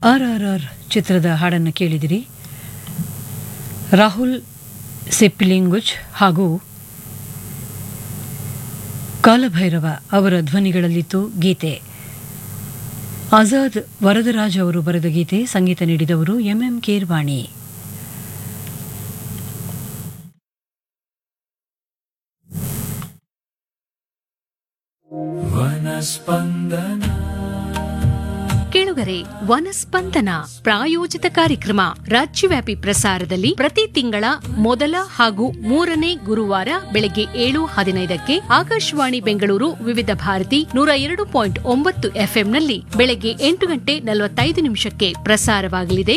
R R R ಚಿತ್ರದ ಹಾಡನ್ನು ಕೇಳಿದಿರಿ ರಾಹುಲ್ ಸೆಪ್ಪಿಲಿಂಗುಜ್ ಹಾಗೂ ಕಾಲಭೈರವ ಅವರ ಧ್ವನಿಗಳಲ್ಲಿತ್ತು ಗೀತೆ ಆಜಾದ್ ವರದರಾಜ್ ಅವರು ಬರೆದ ಗೀತೆ ಸಂಗೀತ ನೀಡಿದವರು ಎಂಎಂ ಕೀರ್ವಾಣಿ ಕೇಳುಗರೆ ವನಸ್ಪಂದನ ಪ್ರಾಯೋಜಿತ ಕಾರ್ಯಕ್ರಮ ರಾಜ್ಯವ್ಯಾಪಿ ಪ್ರಸಾರದಲ್ಲಿ ಪ್ರತಿ ತಿಂಗಳ ಮೊದಲ ಹಾಗೂ ಮೂರನೇ ಗುರುವಾರ ಬೆಳಗ್ಗೆ ಏಳು ಹದಿನೈದಕ್ಕೆ ಆಕಾಶವಾಣಿ ಬೆಂಗಳೂರು ವಿವಿಧ ಭಾರತಿ ನೂರ ಎರಡು ಪಾಯಿಂಟ್ ಒಂಬತ್ತು ಎಫ್ಎಂನಲ್ಲಿ ಬೆಳಗ್ಗೆ ಎಂಟು ಗಂಟೆ ನಲವತ್ತೈದು ನಿಮಿಷಕ್ಕೆ ಪ್ರಸಾರವಾಗಲಿದೆ